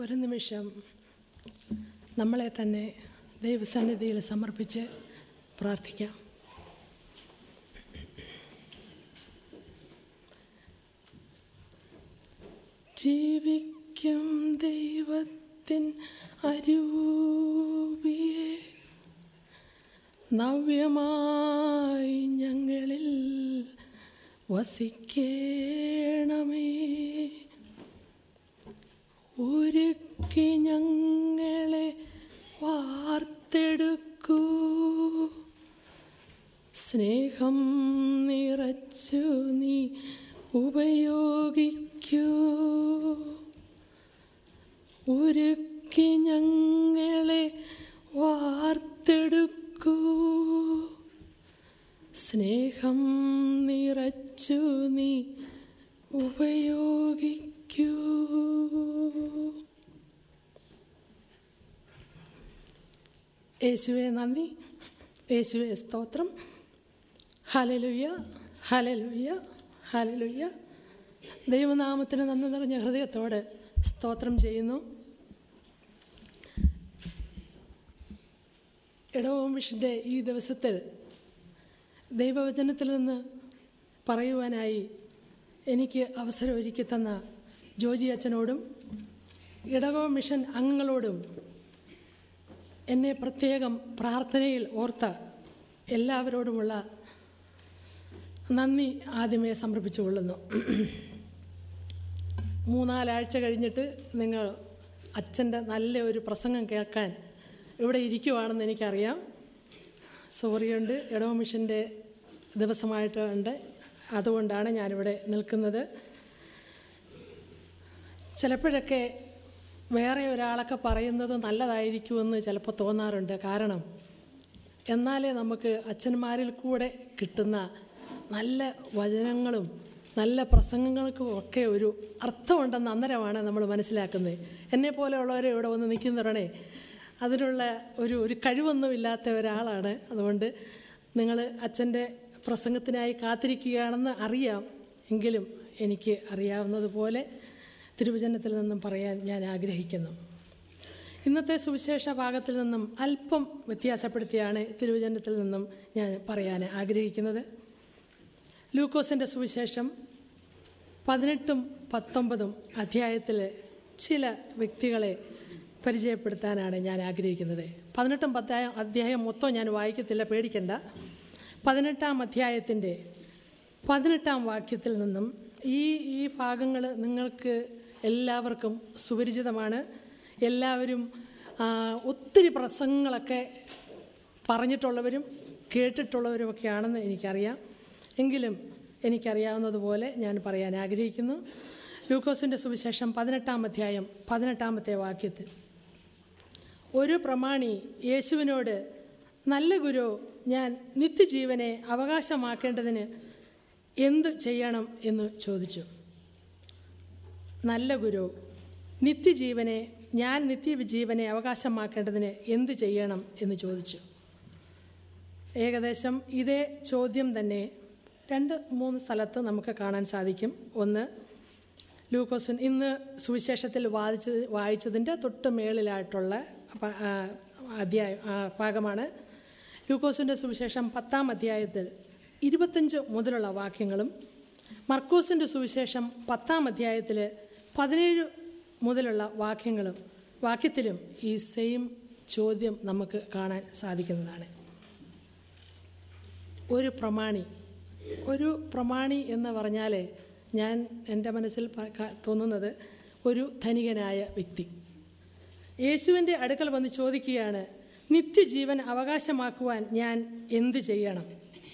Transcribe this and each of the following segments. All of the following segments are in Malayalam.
ഒരു നിമിഷം നമ്മളെ തന്നെ ദൈവസന്നിധിയിൽ സമർപ്പിച്ച് പ്രാർത്ഥിക്കാം ജീവിക്കും ദൈവത്തിൻ അരൂപിയെ നവ്യമായി ഞങ്ങളിൽ വസിക്കേണമേ ഒരുക്കി ഞങ്ങളെ വാർത്തെടുക്കൂ സ്നേഹം നിറച്ചു നീ ഉപയോഗിക്കൂ ഒരുക്കി ഞങ്ങളെ വാർത്തെടുക്കൂ സ്നേഹം നിറച്ചു നീ ഉപയോഗിക്കൂ യേശുവെ നന്ദി യേശുവെ സ്തോത്രം ഹലലുയ്യ ഹലലുയ്യ ഹലലുയ്യ ദൈവനാമത്തിന് നന്ദി നിറഞ്ഞ ഹൃദയത്തോടെ സ്തോത്രം ചെയ്യുന്നു ഇടവം വിഷിൻ്റെ ഈ ദിവസത്തിൽ ദൈവവചനത്തിൽ നിന്ന് പറയുവാനായി എനിക്ക് അവസരം ഒരുക്കി തന്ന ജോജി അച്ഛനോടും ഇടവ മിഷൻ അംഗങ്ങളോടും എന്നെ പ്രത്യേകം പ്രാർത്ഥനയിൽ ഓർത്ത എല്ലാവരോടുമുള്ള നന്ദി ആദ്യമേ സമർപ്പിച്ചുകൊള്ളുന്നു മൂന്നാലാഴ്ച കഴിഞ്ഞിട്ട് നിങ്ങൾ അച്ഛൻ്റെ നല്ല ഒരു പ്രസംഗം കേൾക്കാൻ ഇവിടെ ഇരിക്കുവാണെന്ന് എനിക്കറിയാം സോറിയുണ്ട് ഇടവ മിഷൻ്റെ ദിവസമായിട്ടുണ്ട് അതുകൊണ്ടാണ് ഞാനിവിടെ നിൽക്കുന്നത് ചിലപ്പോഴൊക്കെ വേറെ ഒരാളൊക്കെ പറയുന്നത് നല്ലതായിരിക്കുമെന്ന് ചിലപ്പോൾ തോന്നാറുണ്ട് കാരണം എന്നാലേ നമുക്ക് അച്ഛന്മാരിൽ കൂടെ കിട്ടുന്ന നല്ല വചനങ്ങളും നല്ല പ്രസംഗങ്ങൾക്കും ഒക്കെ ഒരു അർത്ഥമുണ്ടെന്ന് അന്നേരമാണ് നമ്മൾ മനസ്സിലാക്കുന്നത് എന്നെ പോലെയുള്ളവരെ ഇവിടെ വന്ന് നിൽക്കുന്നവരണേ അതിനുള്ള ഒരു ഒരു കഴിവൊന്നുമില്ലാത്ത ഒരാളാണ് അതുകൊണ്ട് നിങ്ങൾ അച്ഛൻ്റെ പ്രസംഗത്തിനായി കാത്തിരിക്കുകയാണെന്ന് അറിയാം എങ്കിലും എനിക്ക് അറിയാവുന്നതുപോലെ തിരുവചനത്തിൽ നിന്നും പറയാൻ ഞാൻ ആഗ്രഹിക്കുന്നു ഇന്നത്തെ സുവിശേഷ ഭാഗത്തിൽ നിന്നും അല്പം വ്യത്യാസപ്പെടുത്തിയാണ് തിരുവചനത്തിൽ നിന്നും ഞാൻ പറയാൻ ആഗ്രഹിക്കുന്നത് ലൂക്കോസിൻ്റെ സുവിശേഷം പതിനെട്ടും പത്തൊമ്പതും അധ്യായത്തിൽ ചില വ്യക്തികളെ പരിചയപ്പെടുത്താനാണ് ഞാൻ ആഗ്രഹിക്കുന്നത് പതിനെട്ടും പത്തായം അധ്യായം മൊത്തം ഞാൻ വായിക്കത്തില്ല പേടിക്കണ്ട പതിനെട്ടാം അധ്യായത്തിൻ്റെ പതിനെട്ടാം വാക്യത്തിൽ നിന്നും ഈ ഈ ഭാഗങ്ങൾ നിങ്ങൾക്ക് എല്ലാവർക്കും സുപരിചിതമാണ് എല്ലാവരും ഒത്തിരി പ്രസംഗങ്ങളൊക്കെ പറഞ്ഞിട്ടുള്ളവരും കേട്ടിട്ടുള്ളവരുമൊക്കെയാണെന്ന് എനിക്കറിയാം എങ്കിലും എനിക്കറിയാവുന്നതുപോലെ ഞാൻ പറയാൻ ആഗ്രഹിക്കുന്നു ലൂക്കോസിൻ്റെ സുവിശേഷം പതിനെട്ടാം അധ്യായം പതിനെട്ടാമത്തെ വാക്യത്തിൽ ഒരു പ്രമാണി യേശുവിനോട് നല്ല ഗുരു ഞാൻ നിത്യജീവനെ അവകാശമാക്കേണ്ടതിന് എന്തു ചെയ്യണം എന്ന് ചോദിച്ചു നല്ല ഗുരു നിത്യജീവനെ ഞാൻ നിത്യജീവനെ അവകാശമാക്കേണ്ടതിന് എന്തു ചെയ്യണം എന്ന് ചോദിച്ചു ഏകദേശം ഇതേ ചോദ്യം തന്നെ രണ്ട് മൂന്ന് സ്ഥലത്ത് നമുക്ക് കാണാൻ സാധിക്കും ഒന്ന് ലൂക്കോസൻ ഇന്ന് സുവിശേഷത്തിൽ വാദിച്ചത് വായിച്ചതിൻ്റെ തൊട്ട് മേളിലായിട്ടുള്ള അധ്യായ ഭാഗമാണ് ലൂക്കോസിൻ്റെ സുവിശേഷം പത്താം അധ്യായത്തിൽ ഇരുപത്തഞ്ച് മുതലുള്ള വാക്യങ്ങളും മർക്കോസിൻ്റെ സുവിശേഷം പത്താം അധ്യായത്തിൽ പതിനേഴ് മുതലുള്ള വാക്യങ്ങളും വാക്യത്തിലും ഈ സെയിം ചോദ്യം നമുക്ക് കാണാൻ സാധിക്കുന്നതാണ് ഒരു പ്രമാണി ഒരു പ്രമാണി എന്ന് പറഞ്ഞാൽ ഞാൻ എൻ്റെ മനസ്സിൽ തോന്നുന്നത് ഒരു ധനികനായ വ്യക്തി യേശുവിൻ്റെ അടുക്കൽ വന്ന് ചോദിക്കുകയാണ് നിത്യജീവൻ അവകാശമാക്കുവാൻ ഞാൻ എന്തു ചെയ്യണം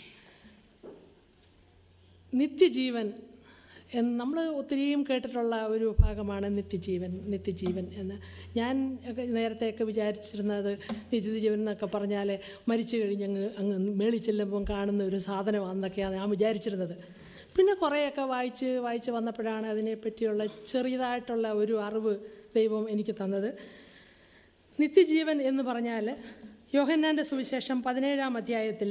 നിത്യജീവൻ എന്ന് നമ്മൾ ഒത്തിരിയും കേട്ടിട്ടുള്ള ഒരു ഭാഗമാണ് നിത്യജീവൻ നിത്യജീവൻ എന്ന് ഞാൻ നേരത്തെയൊക്കെ വിചാരിച്ചിരുന്നത് നിത്യജീവൻ എന്നൊക്കെ പറഞ്ഞാൽ മരിച്ചു കഴിഞ്ഞ് അങ്ങ് അങ്ങ് മേളിൽ ചെല്ലുമ്പം കാണുന്ന ഒരു സാധനമാണെന്നൊക്കെയാണ് ഞാൻ വിചാരിച്ചിരുന്നത് പിന്നെ കുറേയൊക്കെ വായിച്ച് വായിച്ച് വന്നപ്പോഴാണ് അതിനെപ്പറ്റിയുള്ള ചെറിയതായിട്ടുള്ള ഒരു അറിവ് ദൈവം എനിക്ക് തന്നത് നിത്യജീവൻ എന്ന് പറഞ്ഞാൽ യോഹന്നാൻ്റെ സുവിശേഷം പതിനേഴാം അധ്യായത്തിൽ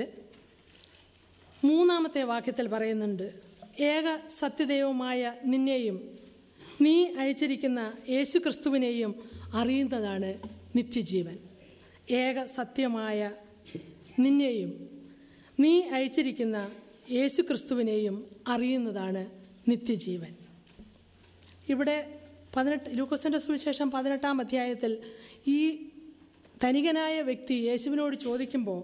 മൂന്നാമത്തെ വാക്യത്തിൽ പറയുന്നുണ്ട് ഏക സത്യദൈവമായ നിന്നെയും നീ അയച്ചിരിക്കുന്ന യേശു ക്രിസ്തുവിനെയും അറിയുന്നതാണ് നിത്യജീവൻ ഏക സത്യമായ നിന്നെയും നീ അയച്ചിരിക്കുന്ന യേശു ക്രിസ്തുവിനെയും അറിയുന്നതാണ് നിത്യജീവൻ ഇവിടെ പതിനെട്ട് ലൂക്കോസിൻ്റെ സുവിശേഷം പതിനെട്ടാം അധ്യായത്തിൽ ഈ ധനികനായ വ്യക്തി യേശുവിനോട് ചോദിക്കുമ്പോൾ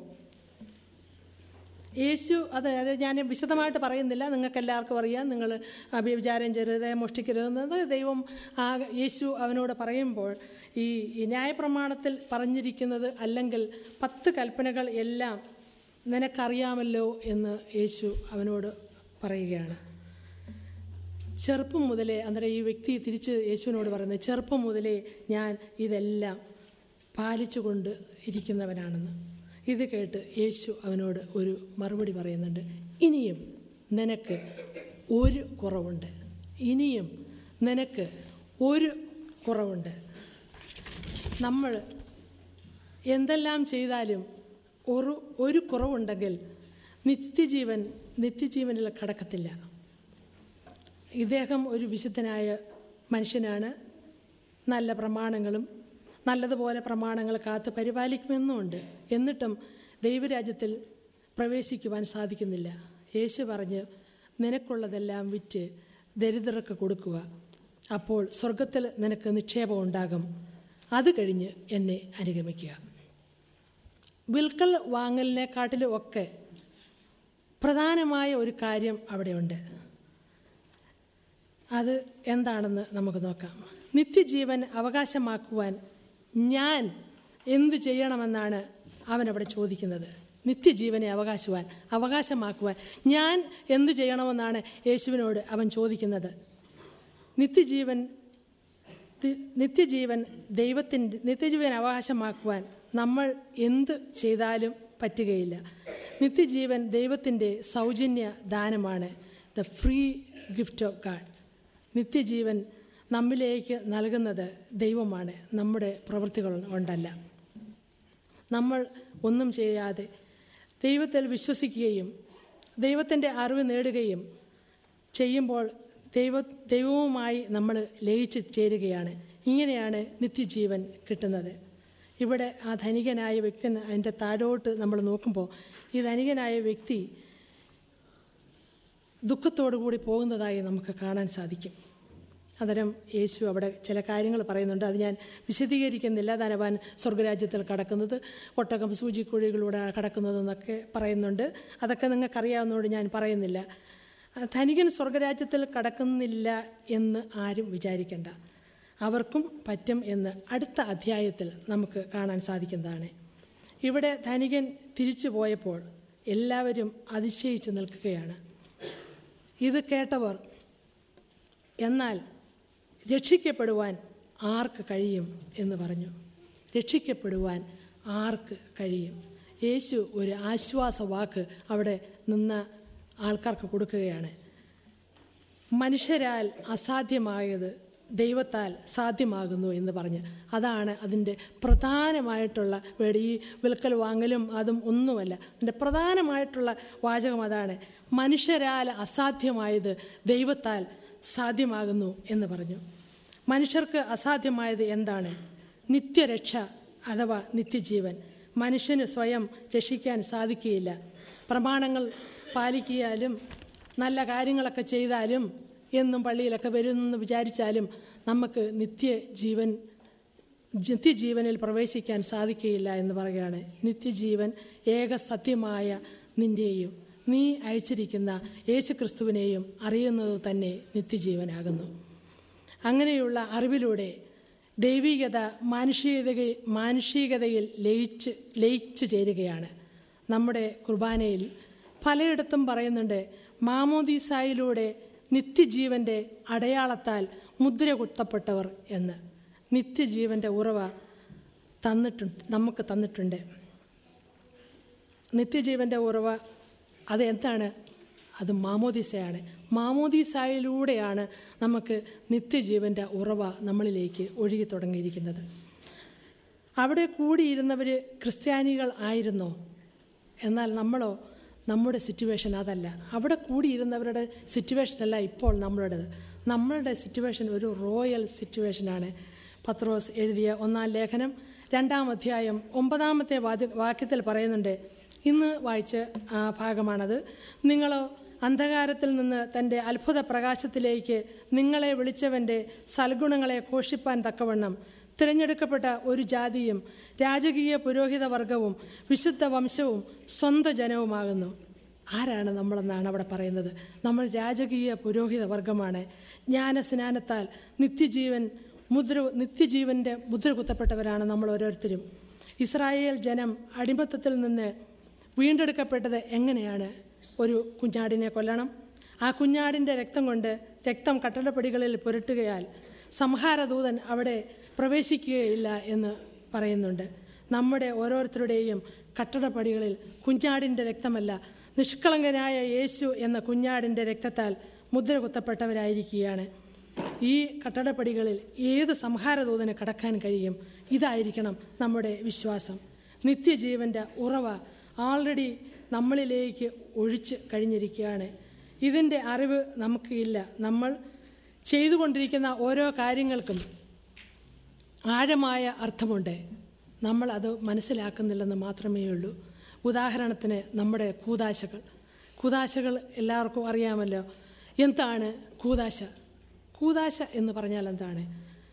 യേശു അത് അത് ഞാൻ വിശദമായിട്ട് പറയുന്നില്ല നിങ്ങൾക്ക് എല്ലാവർക്കും അറിയാം നിങ്ങൾ വ്യഭിചാരം ചെയ്യരുത് മോഷ്ടിക്കരുതെന്നത് ദൈവം ആ യേശു അവനോട് പറയുമ്പോൾ ഈ ഈ ന്യായപ്രമാണത്തിൽ പറഞ്ഞിരിക്കുന്നത് അല്ലെങ്കിൽ പത്ത് കൽപ്പനകൾ എല്ലാം നിനക്കറിയാമല്ലോ എന്ന് യേശു അവനോട് പറയുകയാണ് ചെറുപ്പം മുതലേ അന്നേരം ഈ വ്യക്തി തിരിച്ച് യേശുവിനോട് പറയുന്നത് ചെറുപ്പം മുതലേ ഞാൻ ഇതെല്ലാം പാലിച്ചുകൊണ്ട് ഇരിക്കുന്നവനാണെന്ന് ഇത് കേട്ട് യേശു അവനോട് ഒരു മറുപടി പറയുന്നുണ്ട് ഇനിയും നിനക്ക് ഒരു കുറവുണ്ട് ഇനിയും നിനക്ക് ഒരു കുറവുണ്ട് നമ്മൾ എന്തെല്ലാം ചെയ്താലും ഒരു ഒരു കുറവുണ്ടെങ്കിൽ നിത്യജീവൻ നിത്യജീവനിൽ കടക്കത്തില്ല ഇദ്ദേഹം ഒരു വിശുദ്ധനായ മനുഷ്യനാണ് നല്ല പ്രമാണങ്ങളും നല്ലതുപോലെ പ്രമാണങ്ങൾ കാത്ത് പരിപാലിക്കുമെന്നുമുണ്ട് എന്നിട്ടും ദൈവരാജ്യത്തിൽ പ്രവേശിക്കുവാൻ സാധിക്കുന്നില്ല യേശു പറഞ്ഞ് നിനക്കുള്ളതെല്ലാം വിറ്റ് ദരിദ്രർക്ക് കൊടുക്കുക അപ്പോൾ സ്വർഗത്തിൽ നിനക്ക് നിക്ഷേപം ഉണ്ടാകും അത് കഴിഞ്ഞ് എന്നെ അനുഗമിക്കുക വിൽക്കൽ വാങ്ങലിനെക്കാട്ടിലും ഒക്കെ പ്രധാനമായ ഒരു കാര്യം അവിടെയുണ്ട് അത് എന്താണെന്ന് നമുക്ക് നോക്കാം നിത്യജീവൻ അവകാശമാക്കുവാൻ ഞാൻ എന്ത് ചെയ്യണമെന്നാണ് അവനവിടെ ചോദിക്കുന്നത് നിത്യജീവനെ അവകാശവാൻ അവകാശമാക്കുവാൻ ഞാൻ എന്ത് ചെയ്യണമെന്നാണ് യേശുവിനോട് അവൻ ചോദിക്കുന്നത് നിത്യജീവൻ തി- നിത്യജീവൻ ദൈവത്തിൻ്റെ നിത്യജീവൻ അവകാശമാക്കുവാൻ നമ്മൾ എന്ത് ചെയ്താലും പറ്റുകയില്ല നിത്യജീവൻ ദൈവത്തിൻ്റെ സൗജന്യ ദാനമാണ് the free gift of God നിത്യജീവൻ നമ്മിലേക്ക് നൽകുന്നത് ദൈവമാണ് നമ്മുടെ പ്രവൃത്തികൾ കൊണ്ടല്ല നമ്മൾ ഒന്നും ചെയ്യാതെ ദൈവത്തിൽ വിശ്വസിക്കുകയും ദൈവത്തിൻ്റെ അറിവ് നേടുകയും ചെയ്യുമ്പോൾ ദൈവ ദൈവവുമായി നമ്മൾ ലയിച്ചു ചേരുകയാണ് ഇങ്ങനെയാണ് നിത്യജീവൻ കിട്ടുന്നത് ഇവിടെ ആ ധനികനായ വ്യക്തി അതിൻ്റെ താഴോട്ട് നമ്മൾ നോക്കുമ്പോൾ ഈ ധനികനായ വ്യക്തി ദുഃഖത്തോടു കൂടി പോകുന്നതായി നമുക്ക് കാണാൻ സാധിക്കും അന്നേരം യേശു അവിടെ ചില കാര്യങ്ങൾ പറയുന്നുണ്ട് അത് ഞാൻ വിശദീകരിക്കുന്നില്ല ധനവാൻ സ്വർഗരാജ്യത്തിൽ കടക്കുന്നത് ഒട്ടകം സൂചിക്കുഴികളിലൂടെ കടക്കുന്നതെന്നൊക്കെ പറയുന്നുണ്ട് അതൊക്കെ നിങ്ങൾക്കറിയാവുന്നതുകൊണ്ട് ഞാൻ പറയുന്നില്ല ധനികൻ സ്വർഗരാജ്യത്തിൽ കടക്കുന്നില്ല എന്ന് ആരും വിചാരിക്കേണ്ട അവർക്കും പറ്റും എന്ന് അടുത്ത അധ്യായത്തിൽ നമുക്ക് കാണാൻ സാധിക്കുന്നതാണ് ഇവിടെ ധനികൻ തിരിച്ചു പോയപ്പോൾ എല്ലാവരും അതിശയിച്ച് നിൽക്കുകയാണ് ഇത് കേട്ടവർ എന്നാൽ രക്ഷിക്കപ്പെടുവാൻ ആർക്ക് കഴിയും എന്ന് പറഞ്ഞു രക്ഷിക്കപ്പെടുവാൻ ആർക്ക് കഴിയും യേശു ഒരു ആശ്വാസ വാക്ക് അവിടെ നിന്ന ആൾക്കാർക്ക് കൊടുക്കുകയാണ് മനുഷ്യരാൽ അസാധ്യമായത് ദൈവത്താൽ സാധ്യമാകുന്നു എന്ന് പറഞ്ഞ് അതാണ് അതിൻ്റെ പ്രധാനമായിട്ടുള്ള വേടി ഈ വിൽക്കൽ വാങ്ങലും അതും ഒന്നുമല്ല അതിൻ്റെ പ്രധാനമായിട്ടുള്ള വാചകം അതാണ് മനുഷ്യരാൽ അസാധ്യമായത് ദൈവത്താൽ സാധ്യമാകുന്നു എന്ന് പറഞ്ഞു മനുഷ്യർക്ക് അസാധ്യമായത് എന്താണ് നിത്യരക്ഷ അഥവാ നിത്യജീവൻ മനുഷ്യന് സ്വയം രക്ഷിക്കാൻ സാധിക്കുകയില്ല പ്രമാണങ്ങൾ പാലിക്കിയാലും നല്ല കാര്യങ്ങളൊക്കെ ചെയ്താലും എന്നും പള്ളിയിലൊക്കെ വരുമെന്ന് വിചാരിച്ചാലും നമുക്ക് നിത്യജീവൻ നിത്യജീവനിൽ പ്രവേശിക്കാൻ സാധിക്കുകയില്ല എന്ന് പറയുകയാണ് നിത്യജീവൻ ഏക സത്യമായ നിൻ്റെയും നീ അയച്ചിരിക്കുന്ന യേശുക്രിസ്തുവിനെയും അറിയുന്നത് തന്നെ നിത്യജീവനാകുന്നു അങ്ങനെയുള്ള അറിവിലൂടെ ദൈവികത മാനുഷികത മാനുഷികതയിൽ ലയിച്ച് ലയിച്ചു ചേരുകയാണ് നമ്മുടെ കുർബാനയിൽ പലയിടത്തും പറയുന്നുണ്ട് മാമോദീസായിലൂടെ നിത്യജീവൻ്റെ അടയാളത്താൽ മുദ്ര കുത്തപ്പെട്ടവർ എന്ന് നിത്യജീവൻ്റെ ഉറവ തന്നിട്ടുണ്ട് നമുക്ക് തന്നിട്ടുണ്ട് നിത്യജീവൻ്റെ ഉറവ അത് എന്താണ് അത് മാമോദിസയാണ് മാമോദിസായിലൂടെയാണ് നമുക്ക് നിത്യജീവൻ്റെ ഉറവ നമ്മളിലേക്ക് ഒഴുകി തുടങ്ങിയിരിക്കുന്നത് അവിടെ കൂടിയിരുന്നവർ ക്രിസ്ത്യാനികൾ ആയിരുന്നോ എന്നാൽ നമ്മളോ നമ്മുടെ സിറ്റുവേഷൻ അതല്ല അവിടെ കൂടിയിരുന്നവരുടെ സിറ്റുവേഷനല്ല ഇപ്പോൾ നമ്മളുടേത് നമ്മളുടെ സിറ്റുവേഷൻ ഒരു റോയൽ സിറ്റുവേഷനാണ് പത്രോസ് എഴുതിയ ഒന്നാം ലേഖനം രണ്ടാം അധ്യായം ഒമ്പതാമത്തെ വാദ്യ വാക്യത്തിൽ പറയുന്നുണ്ട് ഇന്ന് വായിച്ച ആ ഭാഗമാണത് നിങ്ങളോ അന്ധകാരത്തിൽ നിന്ന് തൻ്റെ അത്ഭുത പ്രകാശത്തിലേക്ക് നിങ്ങളെ വിളിച്ചവൻ്റെ സൽഗുണങ്ങളെ ഘോഷിപ്പാൻ തക്കവണ്ണം തിരഞ്ഞെടുക്കപ്പെട്ട ഒരു ജാതിയും രാജകീയ പുരോഹിത വർഗവും വിശുദ്ധ വംശവും സ്വന്തം ജനവുമാകുന്നു ആരാണ് നമ്മളെന്നാണ് അവിടെ പറയുന്നത് നമ്മൾ രാജകീയ പുരോഹിത വർഗമാണ് ജ്ഞാനസ്നാനത്താൽ നിത്യജീവൻ മുദ്ര നിത്യജീവൻ്റെ മുദ്ര കുത്തപ്പെട്ടവരാണ് നമ്മൾ ഓരോരുത്തരും ഇസ്രായേൽ ജനം അടിമത്തത്തിൽ നിന്ന് വീണ്ടെടുക്കപ്പെട്ടത് എങ്ങനെയാണ് ഒരു കുഞ്ഞാടിനെ കൊല്ലണം ആ കുഞ്ഞാടിൻ്റെ രക്തം കൊണ്ട് രക്തം കട്ടടപ്പടികളിൽ പുരട്ടുകയാൽ സംഹാരദൂതൻ അവിടെ പ്രവേശിക്കുകയില്ല എന്ന് പറയുന്നുണ്ട് നമ്മുടെ ഓരോരുത്തരുടെയും കട്ടടപ്പടികളിൽ കുഞ്ഞാടിൻ്റെ രക്തമല്ല നിഷ്കളങ്കനായ യേശു എന്ന കുഞ്ഞാടിൻ്റെ രക്തത്താൽ മുദ്ര കുത്തപ്പെട്ടവരായിരിക്കുകയാണ് ഈ കട്ടടപ്പടികളിൽ ഏത് സംഹാരദൂതന് കടക്കാൻ കഴിയും ഇതായിരിക്കണം നമ്മുടെ വിശ്വാസം നിത്യജീവൻ്റെ ഉറവ ആൾറെഡി നമ്മളിലേക്ക് ഒഴിച്ച് കഴിഞ്ഞിരിക്കുകയാണ് ഇതിൻ്റെ അറിവ് നമുക്ക് ഇല്ല നമ്മൾ ചെയ്തുകൊണ്ടിരിക്കുന്ന ഓരോ കാര്യങ്ങൾക്കും ആഴമായ അർത്ഥമുണ്ട് നമ്മൾ അത് മനസ്സിലാക്കുന്നില്ലെന്ന് മാത്രമേ ഉള്ളൂ ഉദാഹരണത്തിന് നമ്മുടെ കൂതാശകൾ കൂതാശകൾ എല്ലാവർക്കും അറിയാമല്ലോ എന്താണ് കൂതാശ കൂതാശ എന്ന് പറഞ്ഞാൽ എന്താണ്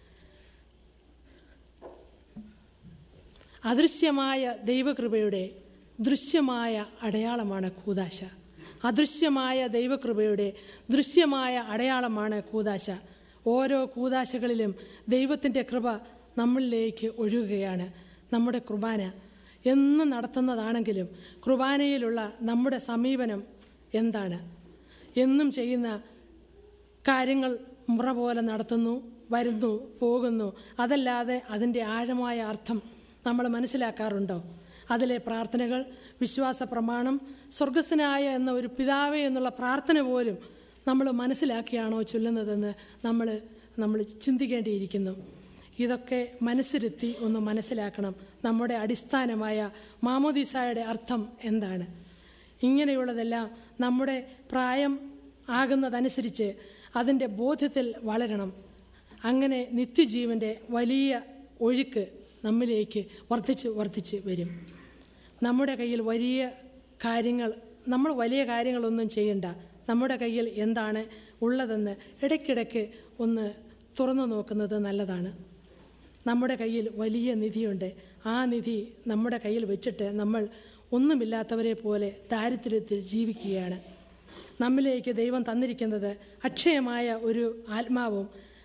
അദൃശ്യമായ ദൈവകൃപയുടെ ദൃശ്യമായ അടയാളമാണ് കൂതാശ അദൃശ്യമായ ദൈവകൃപയുടെ ദൃശ്യമായ അടയാളമാണ് കൂതാശ ഓരോ കൂതാശകളിലും ദൈവത്തിൻ്റെ കൃപ നമ്മളിലേക്ക് ഒഴുകുകയാണ് നമ്മുടെ കുർബാന എന്നും നടത്തുന്നതാണെങ്കിലും കുർബാനയിലുള്ള നമ്മുടെ സമീപനം എന്താണ് എന്നും ചെയ്യുന്ന കാര്യങ്ങൾ മുറ പോലെ നടത്തുന്നു വരുന്നു പോകുന്നു അതല്ലാതെ അതിൻ്റെ ആഴമായ അർത്ഥം നമ്മൾ മനസ്സിലാക്കാറുണ്ടോ അതിലെ പ്രാർത്ഥനകൾ വിശ്വാസ പ്രമാണം സ്വർഗസ്വനായ എന്ന ഒരു പിതാവേ എന്നുള്ള പ്രാർത്ഥന പോലും നമ്മൾ മനസ്സിലാക്കിയാണോ ചൊല്ലുന്നതെന്ന് നമ്മൾ നമ്മൾ ചിന്തിക്കേണ്ടിയിരിക്കുന്നു ഇതൊക്കെ മനസ്സിരുത്തി ഒന്ന് മനസ്സിലാക്കണം നമ്മുടെ അടിസ്ഥാനമായ മാമോദീസായുടെ അർത്ഥം എന്താണ് ഇങ്ങനെയുള്ളതെല്ലാം നമ്മുടെ പ്രായം ആകുന്നതനുസരിച്ച് അതിൻ്റെ ബോധ്യത്തിൽ വളരണം അങ്ങനെ നിത്യജീവൻ്റെ വലിയ ഒഴുക്ക് നമ്മിലേക്ക് വർദ്ധിച്ച് വർദ്ധിച്ച് വരും നമ്മുടെ കയ്യിൽ വലിയ കാര്യങ്ങൾ നമ്മൾ വലിയ കാര്യങ്ങളൊന്നും ചെയ്യണ്ട നമ്മുടെ കയ്യിൽ എന്താണ് ഉള്ളതെന്ന് ഇടയ്ക്കിടയ്ക്ക് ഒന്ന് തുറന്നു നോക്കുന്നത് നല്ലതാണ് നമ്മുടെ കയ്യിൽ വലിയ നിധിയുണ്ട് ആ നിധി നമ്മുടെ കയ്യിൽ വെച്ചിട്ട് നമ്മൾ ഒന്നുമില്ലാത്തവരെ പോലെ ദാരിദ്ര്യത്തിൽ ജീവിക്കുകയാണ് നമ്മിലേക്ക് ദൈവം തന്നിരിക്കുന്നത് അക്ഷയമായ ഒരു ആത്മാവും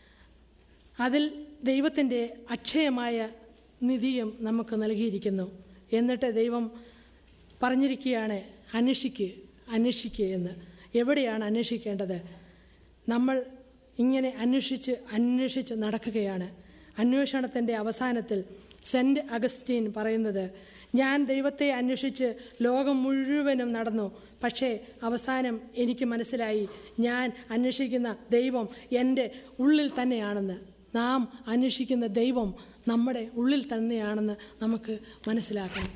അതിൽ ദൈവത്തിൻ്റെ അക്ഷയമായ നിധിയും നമുക്ക് നൽകിയിരിക്കുന്നു എന്നിട്ട് ദൈവം പറഞ്ഞിരിക്കുകയാണ് അന്വേഷിക്കുക അന്വേഷിക്കുക എന്ന് എവിടെയാണ് അന്വേഷിക്കേണ്ടത് നമ്മൾ ഇങ്ങനെ അന്വേഷിച്ച് അന്വേഷിച്ച് നടക്കുകയാണ് അന്വേഷണത്തിൻ്റെ അവസാനത്തിൽ സെൻറ്റ് അഗസ്റ്റീൻ പറയുന്നത് ഞാൻ ദൈവത്തെ അന്വേഷിച്ച് ലോകം മുഴുവനും നടന്നു പക്ഷേ അവസാനം എനിക്ക് മനസ്സിലായി ഞാൻ അന്വേഷിക്കുന്ന ദൈവം എൻ്റെ ഉള്ളിൽ തന്നെയാണെന്ന് നാം അന്വേഷിക്കുന്ന ദൈവം നമ്മുടെ ഉള്ളിൽ തന്നെയാണെന്ന് നമുക്ക് മനസ്സിലാക്കണം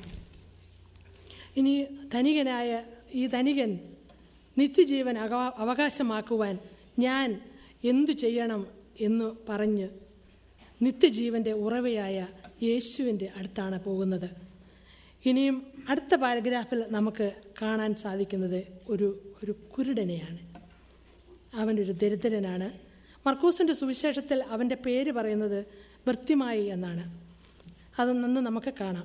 ഇനി ധനികനായ ഈ ധനികൻ നിത്യജീവൻ അക അവകാശമാക്കുവാൻ ഞാൻ എന്തു ചെയ്യണം എന്ന് പറഞ്ഞ് നിത്യജീവൻ്റെ ഉറവയായ യേശുവിൻ്റെ അടുത്താണ് പോകുന്നത് ഇനിയും അടുത്ത പാരഗ്രാഫിൽ നമുക്ക് കാണാൻ സാധിക്കുന്നത് ഒരു ഒരു കുരുടനെയാണ് അവനൊരു ദരിദ്രനാണ് മർക്കൂസിൻ്റെ സുവിശേഷത്തിൽ അവൻ്റെ പേര് പറയുന്നത് വൃത്തിമായി എന്നാണ് അത് നിന്ന് നമുക്ക് കാണാം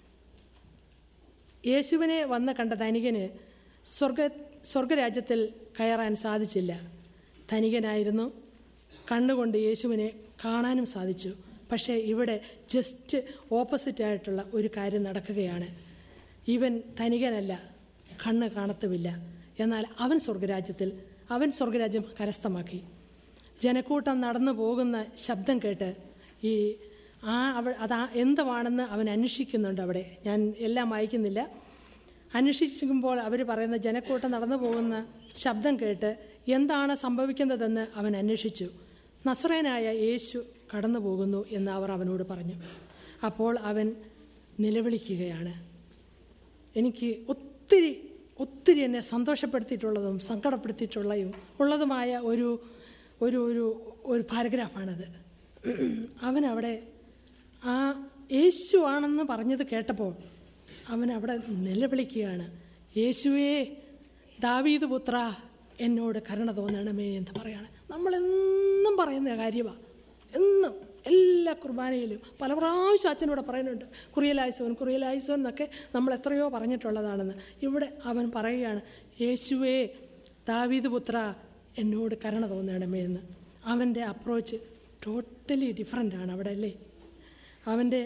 യേശുവിനെ വന്ന് കണ്ട ധനികന് സ്വർഗ സ്വർഗരാജ്യത്തിൽ കയറാൻ സാധിച്ചില്ല ധനികനായിരുന്നു കണ്ണുകൊണ്ട് യേശുവിനെ കാണാനും സാധിച്ചു പക്ഷേ ഇവിടെ ജസ്റ്റ് ഓപ്പോസിറ്റായിട്ടുള്ള ഒരു കാര്യം നടക്കുകയാണ് ഇവൻ ധനികനല്ല കണ്ണ് കാണത്തുമില്ല എന്നാൽ അവൻ സ്വർഗരാജ്യത്തിൽ അവൻ സ്വർഗരാജ്യം കരസ്ഥമാക്കി ജനക്കൂട്ടം നടന്നു പോകുന്ന ശബ്ദം കേട്ട് ഈ ആ അവ അതാ എന്തുവാണെന്ന് അവൻ അന്വേഷിക്കുന്നുണ്ട് അവിടെ ഞാൻ എല്ലാം വായിക്കുന്നില്ല അന്വേഷിക്കുമ്പോൾ അവർ പറയുന്ന ജനക്കൂട്ടം നടന്നു പോകുന്ന ശബ്ദം കേട്ട് എന്താണ് സംഭവിക്കുന്നതെന്ന് അവൻ അന്വേഷിച്ചു നസ്രേനായ യേശു കടന്നു പോകുന്നു എന്ന് അവർ അവനോട് പറഞ്ഞു അപ്പോൾ അവൻ നിലവിളിക്കുകയാണ് എനിക്ക് ഒത്തിരി ഒത്തിരി എന്നെ സന്തോഷപ്പെടുത്തിയിട്ടുള്ളതും സങ്കടപ്പെടുത്തിയിട്ടുള്ളതും ഉള്ളതുമായ ഒരു ഒരു ഒരു ഒരു പാരഗ്രാഫാണത് അവനവിടെ ആ യേശു ആണെന്ന് പറഞ്ഞത് കേട്ടപ്പോൾ അവൻ അവിടെ നിലവിളിക്കുകയാണ് യേശുവേ ദാവീദ് പുത്ര എന്നോട് കരുണ തോന്നണമേ എന്ന് പറയാണ് നമ്മളെന്നും പറയുന്ന കാര്യമാണ് എന്നും എല്ലാ കുർബാനയിലും പല പ്രാവശ്യം അച്ഛനോട് പറയുന്നുണ്ട് കുറിയലായുസോൻ കുറിയലായുസോൻ എന്നൊക്കെ നമ്മൾ എത്രയോ പറഞ്ഞിട്ടുള്ളതാണെന്ന് ഇവിടെ അവൻ പറയുകയാണ് യേശുവേ ദാവീദ് പുത്ര എന്നോട് കരുണ തോന്നണമേ എന്ന് അവൻ്റെ അപ്രോച്ച് ടോട്ടലി ഡിഫറെൻ്റ് ആണ് അവിടെ അല്ലേ അവൻ്റെ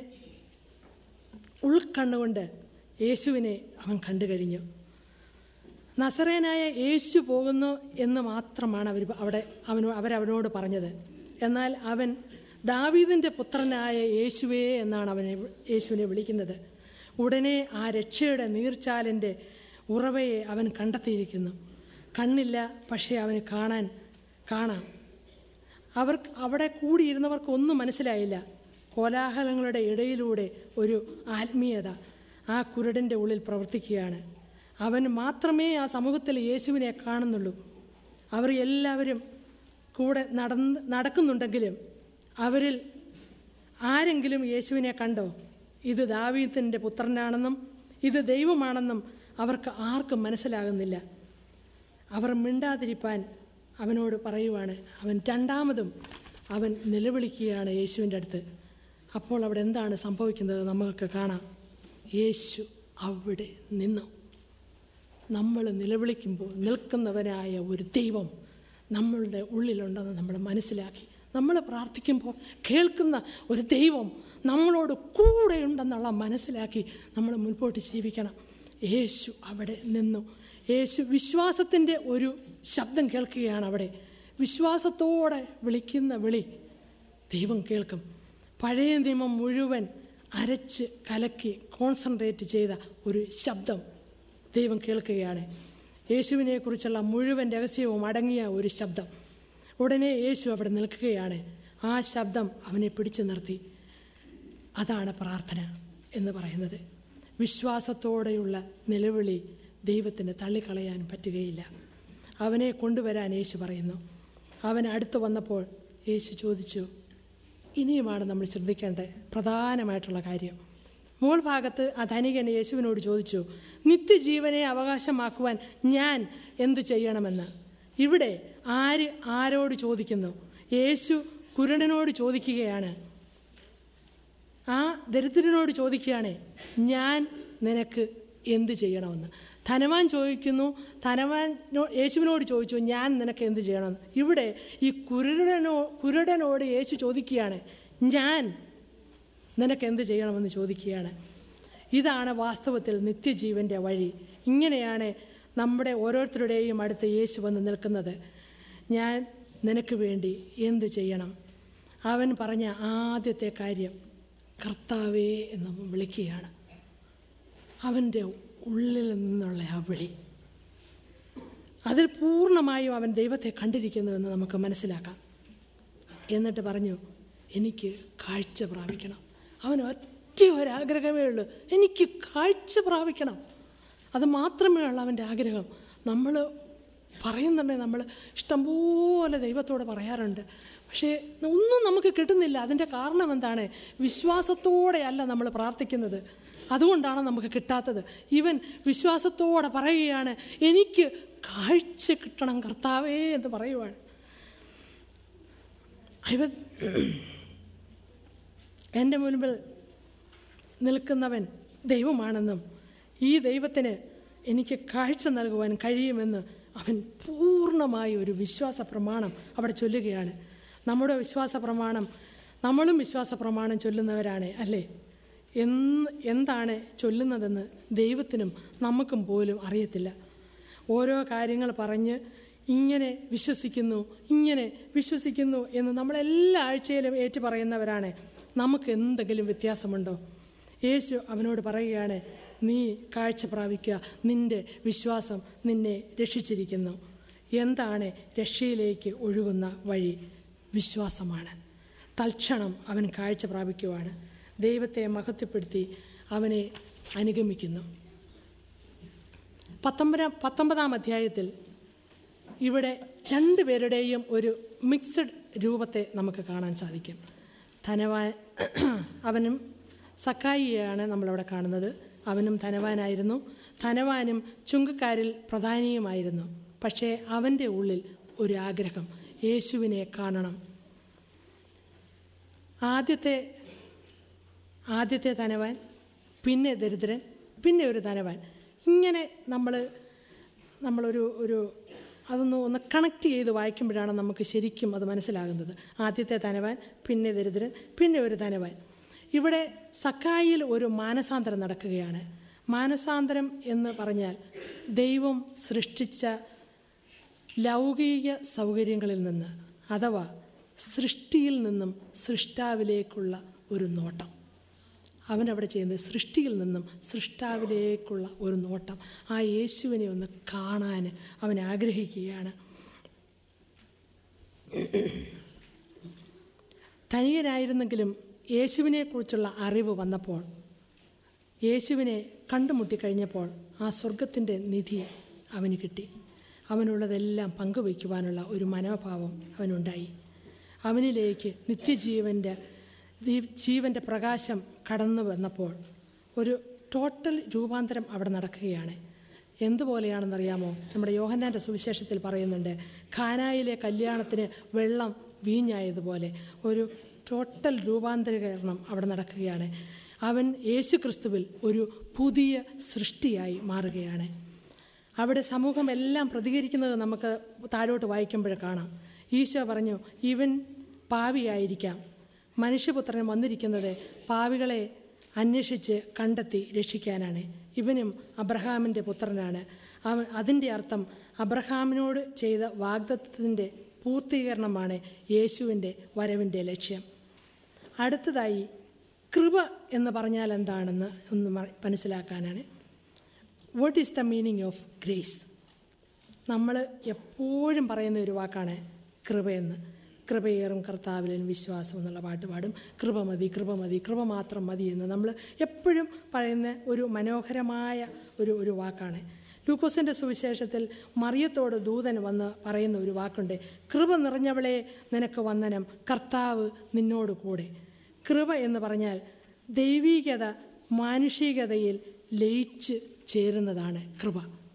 ഉൾക്കണ്ണുകൊണ്ട് യേശുവിനെ അവൻ കണ്ടു കഴിഞ്ഞു നസറേനായ യേശു പോകുന്നു എന്ന് മാത്രമാണ് അവർ അവിടെ അവനോ അവരവനോട് പറഞ്ഞത് എന്നാൽ അവൻ ദാവീദിൻ്റെ പുത്രനായ യേശുവേ എന്നാണ് അവനെ യേശുവിനെ വിളിക്കുന്നത് ഉടനെ ആ രക്ഷയുടെ നീർച്ചാലിൻ്റെ ഉറവയെ അവൻ കണ്ടെത്തിയിരിക്കുന്നു കണ്ണില്ല പക്ഷേ അവന് കാണാൻ കാണാം അവർക്ക് അവിടെ കൂടിയിരുന്നവർക്കൊന്നും മനസ്സിലായില്ല കോലാഹലങ്ങളുടെ ഇടയിലൂടെ ഒരു ആത്മീയത ആ കുരുടൻ്റെ ഉള്ളിൽ പ്രവർത്തിക്കുകയാണ് അവൻ മാത്രമേ ആ സമൂഹത്തിൽ യേശുവിനെ കാണുന്നുള്ളൂ അവർ എല്ലാവരും കൂടെ നടന്ന് നടക്കുന്നുണ്ടെങ്കിലും അവരിൽ ആരെങ്കിലും യേശുവിനെ കണ്ടോ ഇത് ദാവീദിൻ്റെ പുത്രനാണെന്നും ഇത് ദൈവമാണെന്നും അവർക്ക് ആർക്കും മനസ്സിലാകുന്നില്ല അവർ മിണ്ടാതിരിപ്പാൻ അവനോട് പറയുവാണ് അവൻ രണ്ടാമതും അവൻ നിലവിളിക്കുകയാണ് യേശുവിൻ്റെ അടുത്ത് അപ്പോൾ അവിടെ എന്താണ് സംഭവിക്കുന്നത് നമുക്ക് കാണാം യേശു അവിടെ നിന്നു നമ്മൾ നിലവിളിക്കുമ്പോൾ നിൽക്കുന്നവനായ ഒരു ദൈവം നമ്മളുടെ ഉള്ളിലുണ്ടെന്ന് നമ്മൾ മനസ്സിലാക്കി നമ്മൾ പ്രാർത്ഥിക്കുമ്പോൾ കേൾക്കുന്ന ഒരു ദൈവം നമ്മളോട് കൂടെയുണ്ടെന്നുള്ള മനസ്സിലാക്കി നമ്മൾ മുൻപോട്ട് ജീവിക്കണം യേശു അവിടെ നിന്നു യേശു വിശ്വാസത്തിൻ്റെ ഒരു ശബ്ദം കേൾക്കുകയാണ് അവിടെ വിശ്വാസത്തോടെ വിളിക്കുന്ന വിളി ദൈവം കേൾക്കും പഴയ നിയമം മുഴുവൻ അരച്ച് കലക്കി കോൺസെൻട്രേറ്റ് ചെയ്ത ഒരു ശബ്ദം ദൈവം കേൾക്കുകയാണ് യേശുവിനെക്കുറിച്ചുള്ള മുഴുവൻ രഹസ്യവും അടങ്ങിയ ഒരു ശബ്ദം ഉടനെ യേശു അവിടെ നിൽക്കുകയാണ് ആ ശബ്ദം അവനെ പിടിച്ചു നിർത്തി അതാണ് പ്രാർത്ഥന എന്ന് പറയുന്നത് വിശ്വാസത്തോടെയുള്ള നിലവിളി ദൈവത്തിന് തള്ളിക്കളയാൻ പറ്റുകയില്ല അവനെ കൊണ്ടുവരാൻ യേശു പറയുന്നു അവൻ അടുത്ത് വന്നപ്പോൾ യേശു ചോദിച്ചു ഇനിയുമാണ് നമ്മൾ ശ്രദ്ധിക്കേണ്ട പ്രധാനമായിട്ടുള്ള കാര്യം മോൾ ഭാഗത്ത് ആ ധനികൻ യേശുവിനോട് ചോദിച്ചു നിത്യജീവനെ അവകാശമാക്കുവാൻ ഞാൻ എന്തു ചെയ്യണമെന്ന് ഇവിടെ ആര് ആരോട് ചോദിക്കുന്നു യേശു കുരുടനോട് ചോദിക്കുകയാണ് ആ ദരിദ്രനോട് ചോദിക്കുകയാണ് ഞാൻ നിനക്ക് എന്ത് ചെയ്യണമെന്ന് ധനവാൻ ചോദിക്കുന്നു ധനവാൻ യേശുവിനോട് ചോദിച്ചു ഞാൻ നിനക്ക് എന്ത് ചെയ്യണമെന്ന് ഇവിടെ ഈ കുരുടനോ കുരുടനോട് യേശു ചോദിക്കുകയാണ് ഞാൻ നിനക്ക് എന്ത് ചെയ്യണമെന്ന് ചോദിക്കുകയാണ് ഇതാണ് വാസ്തവത്തിൽ നിത്യജീവൻ്റെ വഴി ഇങ്ങനെയാണ് നമ്മുടെ ഓരോരുത്തരുടെയും അടുത്ത് യേശു വന്ന് നിൽക്കുന്നത് ഞാൻ നിനക്ക് വേണ്ടി എന്ത് ചെയ്യണം അവൻ പറഞ്ഞ ആദ്യത്തെ കാര്യം കർത്താവേ എന്ന് വിളിക്കുകയാണ് അവൻ്റെ ഉള്ളിൽ നിന്നുള്ള ആ വിളി അതിൽ പൂർണ്ണമായും അവൻ ദൈവത്തെ കണ്ടിരിക്കുന്നുവെന്ന് നമുക്ക് മനസ്സിലാക്കാം എന്നിട്ട് പറഞ്ഞു എനിക്ക് കാഴ്ച പ്രാപിക്കണം അവൻ ഒറ്റ ഒരാഗ്രഹമേ ഉള്ളൂ എനിക്ക് കാഴ്ച പ്രാപിക്കണം അത് മാത്രമേ ഉള്ളൂ അവൻ്റെ ആഗ്രഹം നമ്മൾ പറയുന്നുണ്ട് നമ്മൾ ഇഷ്ടംപോലെ ദൈവത്തോട് പറയാറുണ്ട് പക്ഷേ ഒന്നും നമുക്ക് കിട്ടുന്നില്ല അതിൻ്റെ കാരണം എന്താണ് വിശ്വാസത്തോടെയല്ല നമ്മൾ പ്രാർത്ഥിക്കുന്നത് അതുകൊണ്ടാണ് നമുക്ക് കിട്ടാത്തത് ഇവൻ വിശ്വാസത്തോടെ പറയുകയാണ് എനിക്ക് കാഴ്ച കിട്ടണം കർത്താവേ എന്ന് പറയുവാണ് ഇവൻ എൻ്റെ മുൻപിൽ നിൽക്കുന്നവൻ ദൈവമാണെന്നും ഈ ദൈവത്തിന് എനിക്ക് കാഴ്ച നൽകുവാൻ കഴിയുമെന്ന് അവൻ പൂർണ്ണമായ ഒരു വിശ്വാസ പ്രമാണം അവിടെ ചൊല്ലുകയാണ് നമ്മുടെ വിശ്വാസ പ്രമാണം നമ്മളും വിശ്വാസ പ്രമാണം ചൊല്ലുന്നവരാണ് അല്ലേ എന്ന് എന്താണ് ചൊല്ലുന്നതെന്ന് ദൈവത്തിനും നമുക്കും പോലും അറിയത്തില്ല ഓരോ കാര്യങ്ങൾ പറഞ്ഞ് ഇങ്ങനെ വിശ്വസിക്കുന്നു ഇങ്ങനെ വിശ്വസിക്കുന്നു എന്ന് നമ്മളെല്ലാ ആഴ്ചയിലും ഏറ്റു പറയുന്നവരാണ് നമുക്ക് എന്തെങ്കിലും വ്യത്യാസമുണ്ടോ യേശു അവനോട് പറയുകയാണ് നീ കാഴ്ച പ്രാപിക്കുക നിൻ്റെ വിശ്വാസം നിന്നെ രക്ഷിച്ചിരിക്കുന്നു എന്താണ് രക്ഷയിലേക്ക് ഒഴുകുന്ന വഴി വിശ്വാസമാണ് തൽക്ഷണം അവൻ കാഴ്ച പ്രാപിക്കുവാണ് ദൈവത്തെ മഹത്വപ്പെടുത്തി അവനെ അനുഗമിക്കുന്നു പത്തൊമ്പതാം പത്തൊമ്പതാം അധ്യായത്തിൽ ഇവിടെ രണ്ട് പേരുടെയും ഒരു മിക്സഡ് രൂപത്തെ നമുക്ക് കാണാൻ സാധിക്കും ധനവാൻ അവനും സക്കായിയാണ് നമ്മളവിടെ കാണുന്നത് അവനും ധനവാനായിരുന്നു ധനവാനും ചുങ്കക്കാരിൽ പ്രധാനിയുമായിരുന്നു പക്ഷേ അവൻ്റെ ഉള്ളിൽ ഒരു ആഗ്രഹം യേശുവിനെ കാണണം ആദ്യത്തെ ആദ്യത്തെ ധനവാൻ പിന്നെ ദരിദ്രൻ പിന്നെ ഒരു ധനവാൻ ഇങ്ങനെ നമ്മൾ നമ്മളൊരു ഒരു അതൊന്ന് ഒന്ന് കണക്ട് ചെയ്ത് വായിക്കുമ്പോഴാണ് നമുക്ക് ശരിക്കും അത് മനസ്സിലാകുന്നത് ആദ്യത്തെ ധനവാൻ പിന്നെ ദരിദ്രൻ പിന്നെ ഒരു ധനവാൻ ഇവിടെ സക്കായിൽ ഒരു മാനസാന്തരം നടക്കുകയാണ് മാനസാന്തരം എന്ന് പറഞ്ഞാൽ ദൈവം സൃഷ്ടിച്ച ലൗകിക സൗകര്യങ്ങളിൽ നിന്ന് അഥവാ സൃഷ്ടിയിൽ നിന്നും സൃഷ്ടാവിലേക്കുള്ള ഒരു നോട്ടം അവനവിടെ ചെയ്യുന്നത് സൃഷ്ടിയിൽ നിന്നും സൃഷ്ടാവിലേക്കുള്ള ഒരു നോട്ടം ആ യേശുവിനെ ഒന്ന് കാണാൻ അവൻ ആഗ്രഹിക്കുകയാണ് തനിയനായിരുന്നെങ്കിലും യേശുവിനെക്കുറിച്ചുള്ള അറിവ് വന്നപ്പോൾ യേശുവിനെ കണ്ടുമുട്ടിക്കഴിഞ്ഞപ്പോൾ ആ സ്വർഗത്തിൻ്റെ നിധി അവന് കിട്ടി അവനുള്ളതെല്ലാം പങ്കുവയ്ക്കുവാനുള്ള ഒരു മനോഭാവം അവനുണ്ടായി അവനിലേക്ക് നിത്യജീവൻ്റെ ജീവൻ്റെ പ്രകാശം കടന്നു വന്നപ്പോൾ ഒരു ടോട്ടൽ രൂപാന്തരം അവിടെ നടക്കുകയാണ് എന്തുപോലെയാണെന്നറിയാമോ നമ്മുടെ യോഹന്നാൻ്റെ സുവിശേഷത്തിൽ പറയുന്നുണ്ട് ഖാനായിലെ കല്യാണത്തിന് വെള്ളം വീഞ്ഞായതുപോലെ ഒരു ടോട്ടൽ രൂപാന്തരീകരണം അവിടെ നടക്കുകയാണ് അവൻ യേശു ക്രിസ്തുവിൽ ഒരു പുതിയ സൃഷ്ടിയായി മാറുകയാണ് അവിടെ സമൂഹം എല്ലാം പ്രതികരിക്കുന്നത് നമുക്ക് താഴോട്ട് വായിക്കുമ്പോൾ കാണാം ഈശോ പറഞ്ഞു ഇവൻ പാവിയായിരിക്കാം മനുഷ്യപുത്രൻ വന്നിരിക്കുന്നത് പാവികളെ അന്വേഷിച്ച് കണ്ടെത്തി രക്ഷിക്കാനാണ് ഇവനും അബ്രഹാമിൻ്റെ പുത്രനാണ് അവൻ അതിൻ്റെ അർത്ഥം അബ്രഹാമിനോട് ചെയ്ത വാഗ്ദത്വത്തിൻ്റെ പൂർത്തീകരണമാണ് യേശുവിൻ്റെ വരവിൻ്റെ ലക്ഷ്യം അടുത്തതായി കൃപ എന്ന് പറഞ്ഞാൽ എന്താണെന്ന് ഒന്ന് മനസ്സിലാക്കാനാണ് what is the meaning of grace നമ്മൾ എപ്പോഴും പറയുന്ന ഒരു വാക്കാണ് കൃപയെന്ന് കൃപയേറും കർത്താവിലും വിശ്വാസം എന്നുള്ള പാട്ട് പാടും കൃപ മതി കൃപ മതി കൃപ മാത്രം മതി എന്ന് നമ്മൾ എപ്പോഴും പറയുന്ന ഒരു മനോഹരമായ ഒരു ഒരു വാക്കാണ് ലൂക്കോസിൻ്റെ സുവിശേഷത്തിൽ മറിയത്തോട് ദൂതൻ വന്ന് പറയുന്ന ഒരു വാക്കുണ്ട് കൃപ നിറഞ്ഞവളെ നിനക്ക് വന്ദനം കർത്താവ് നിന്നോട് കൂടെ കൃപ എന്ന് പറഞ്ഞാൽ ദൈവീകത മാനുഷികതയിൽ ലയിച്ച് ചേരുന്നതാണ് കൃപ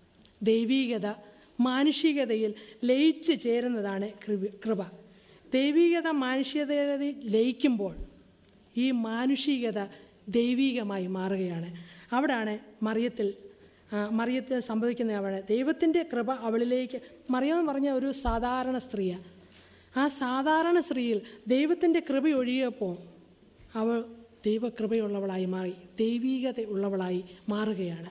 ദൈവീകത മാനുഷികതയിൽ ലയിച്ച് ചേരുന്നതാണ് കൃപ ദൈവികത മാനുഷികതയിൽ ലയിക്കുമ്പോൾ ഈ മാനുഷികത ദൈവികമായി മാറുകയാണ് അവിടാണ് മറിയത്തിൽ മറിയത്തിൽ സംഭവിക്കുന്ന അവിടെ ദൈവത്തിൻ്റെ കൃപ അവളിലേക്ക് മറിയം പറഞ്ഞ ഒരു സാധാരണ സ്ത്രീയാണ് ആ സാധാരണ സ്ത്രീയിൽ ദൈവത്തിൻ്റെ കൃപ ഒഴിയപ്പോൾ അവൾ ദൈവകൃപയുള്ളവളായി മാറി ദൈവീകത ഉള്ളവളായി മാറുകയാണ്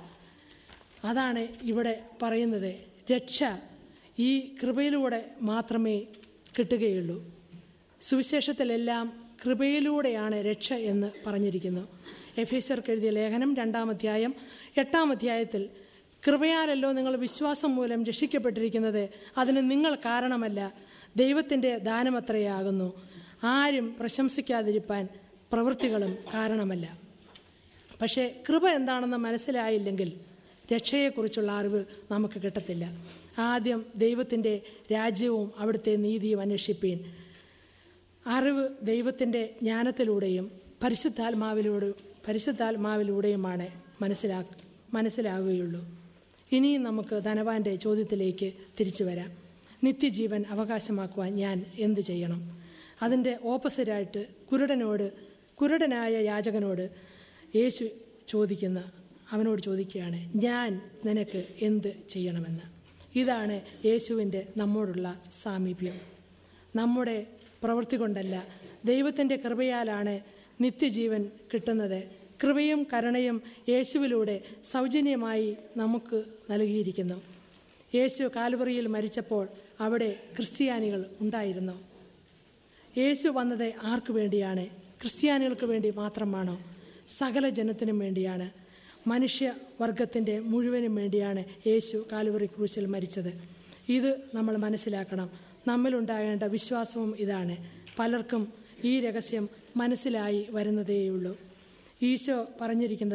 അതാണ് ഇവിടെ പറയുന്നത് രക്ഷ ഈ കൃപയിലൂടെ മാത്രമേ കിട്ടുകയുള്ളൂ സുവിശേഷത്തിലെല്ലാം കൃപയിലൂടെയാണ് രക്ഷ എന്ന് പറഞ്ഞിരിക്കുന്നു എഫേസർക്ക് എഴുതിയ ലേഖനം രണ്ടാം അധ്യായം എട്ടാം അധ്യായത്തിൽ കൃപയാലല്ലോ നിങ്ങൾ വിശ്വാസം മൂലം രക്ഷിക്കപ്പെട്ടിരിക്കുന്നത് അതിന് നിങ്ങൾ കാരണമല്ല ദൈവത്തിൻ്റെ ദാനമത്രയാകുന്നു ആരും പ്രശംസിക്കാതിരിപ്പാൻ പ്രവൃത്തികളും കാരണമല്ല പക്ഷേ കൃപ എന്താണെന്ന് മനസ്സിലായില്ലെങ്കിൽ രക്ഷയെക്കുറിച്ചുള്ള അറിവ് നമുക്ക് കിട്ടത്തില്ല ആദ്യം ദൈവത്തിൻ്റെ രാജ്യവും അവിടുത്തെ നീതിയും അന്വേഷിപ്പീൻ അറിവ് ദൈവത്തിൻ്റെ ജ്ഞാനത്തിലൂടെയും പരിശുദ്ധാത്മാവിലൂടെ പരിശുദ്ധാത്മാവിലൂടെയുമാണ് മനസ്സിലാ മനസ്സിലാകുകയുള്ളൂ ഇനിയും നമുക്ക് ധനവാന്റെ ചോദ്യത്തിലേക്ക് തിരിച്ചു വരാം നിത്യജീവൻ അവകാശമാക്കുവാൻ ഞാൻ എന്തു ചെയ്യണം അതിൻ്റെ ഓപ്പോസിറ്റായിട്ട് കുരുടനോട് കുരുടനായ യാചകനോട് യേശു ചോദിക്കുന്ന അവനോട് ചോദിക്കുകയാണ് ഞാൻ നിനക്ക് എന്ത് ചെയ്യണമെന്ന് ഇതാണ് യേശുവിൻ്റെ നമ്മോടുള്ള സാമീപ്യം നമ്മുടെ പ്രവൃത്തി കൊണ്ടല്ല ദൈവത്തിൻ്റെ കൃപയാലാണ് നിത്യജീവൻ കിട്ടുന്നത് കൃപയും കരുണയും യേശുവിലൂടെ സൗജന്യമായി നമുക്ക് നൽകിയിരിക്കുന്നു യേശു കാൽവറിയിൽ മരിച്ചപ്പോൾ അവിടെ ക്രിസ്ത്യാനികൾ ഉണ്ടായിരുന്നു യേശു വന്നത് ആർക്കു വേണ്ടിയാണ് ക്രിസ്ത്യാനികൾക്ക് വേണ്ടി മാത്രമാണോ സകല ജനത്തിനും വേണ്ടിയാണ് മനുഷ്യവർഗത്തിൻ്റെ മുഴുവനും വേണ്ടിയാണ് യേശു കാലുവറി ക്രൂശിൽ മരിച്ചത് ഇത് നമ്മൾ മനസ്സിലാക്കണം നമ്മിലുണ്ടാകേണ്ട വിശ്വാസവും ഇതാണ് പലർക്കും ഈ രഹസ്യം മനസ്സിലായി വരുന്നതേയുള്ളൂ ഈശോ പറഞ്ഞിരിക്കുന്നത്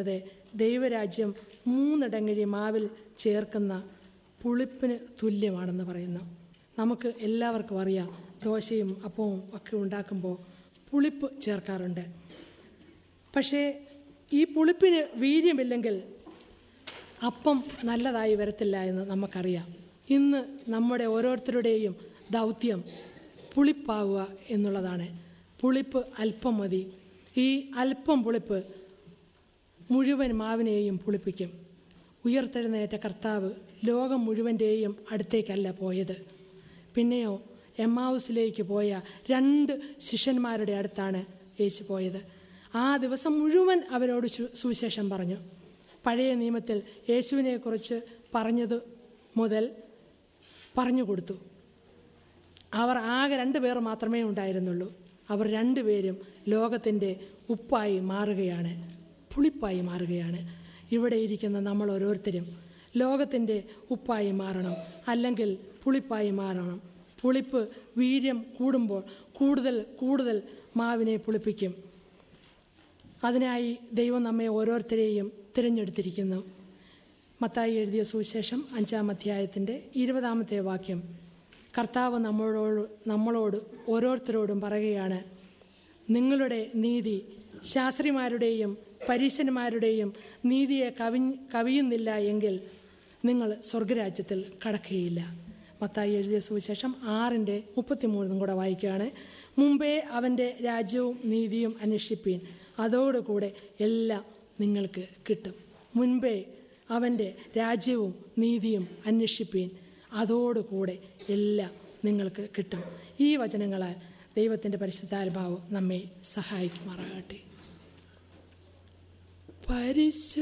ദൈവരാജ്യം മൂന്നിടങ്ങഴി മാവിൽ ചേർക്കുന്ന പുളിപ്പിന് തുല്യമാണെന്ന് പറയുന്നു നമുക്ക് എല്ലാവർക്കും അറിയാം ദോശയും അപ്പവും ഒക്കെ ഉണ്ടാക്കുമ്പോൾ പുളിപ്പ് ചേർക്കാറുണ്ട് പക്ഷേ ഈ പുളിപ്പിന് വീര്യമില്ലെങ്കിൽ അപ്പം നല്ലതായി വരത്തില്ല എന്ന് നമുക്കറിയാം ഇന്ന് നമ്മുടെ ഓരോരുത്തരുടെയും ദൗത്യം പുളിപ്പാവുക എന്നുള്ളതാണ് പുളിപ്പ് അല്പം മതി ഈ അല്പം പുളിപ്പ് മുഴുവൻ മാവിനെയും പുളിപ്പിക്കും ഉയർത്തെഴുന്നേറ്റ കർത്താവ് ലോകം മുഴുവൻ്റെയും അടുത്തേക്കല്ല പോയത് പിന്നെയോ എമ്മാവുസിലേക്ക് പോയ രണ്ട് ശിഷ്യന്മാരുടെ അടുത്താണ് യേശു പോയത് ആ ദിവസം മുഴുവൻ അവരോട് സു- സുവിശേഷം പറഞ്ഞു പഴയ നിയമത്തിൽ യേശുവിനെക്കുറിച്ച് പറഞ്ഞത് മുതൽ പറഞ്ഞു കൊടുത്തു അവർ ആകെ രണ്ട് പേർ മാത്രമേ ഉണ്ടായിരുന്നുള്ളൂ അവർ രണ്ടുപേരും ലോകത്തിൻ്റെ ഉപ്പായി മാറുകയാണ് പുളിപ്പായി മാറുകയാണ് ഇവിടെ ഇരിക്കുന്ന നമ്മൾ ഓരോരുത്തരും ലോകത്തിൻ്റെ ഉപ്പായി മാറണം അല്ലെങ്കിൽ പുളിപ്പായി മാറണം പുളിപ്പ് വീര്യം കൂടുമ്പോൾ കൂടുതൽ കൂടുതൽ മാവിനെ പുളിപ്പിക്കും അതിനായി ദൈവം നമ്മെ ഓരോരുത്തരെയും തിരഞ്ഞെടുത്തിരിക്കുന്നു മത്തായി എഴുതിയ സുവിശേഷം അഞ്ചാം അധ്യായത്തിൻ്റെ ഇരുപതാമത്തെ വാക്യം കർത്താവ് നമ്മളോട് നമ്മളോട് ഓരോരുത്തരോടും പറയുകയാണ് നിങ്ങളുടെ നീതി ശാസ്ത്രിമാരുടെയും പരീശന്മാരുടെയും നീതിയെ കവി കവിയുന്നില്ല എങ്കിൽ നിങ്ങൾ സ്വർഗരാജ്യത്തിൽ കടക്കുകയില്ല മത്തായി എഴുതിയ സുവിശേഷം ആറിൻ്റെ മുപ്പത്തിമൂന്നും കൂടെ വായിക്കുകയാണ് മുമ്പേ അവൻ്റെ രാജ്യവും നീതിയും അന്വേഷിപ്പീൻ അതോടുകൂടെ എല്ലാം നിങ്ങൾക്ക് കിട്ടും മുൻപേ അവൻ്റെ രാജ്യവും നീതിയും അന്വേഷിപ്പീൻ അതോടുകൂടെ എല്ലാം നിങ്ങൾക്ക് കിട്ടും ഈ വചനങ്ങളാൽ ദൈവത്തിൻ്റെ പരിശുദ്ധാത്മാവ് നമ്മെ സഹായിക്കുമാറാകട്ടെ പരിശു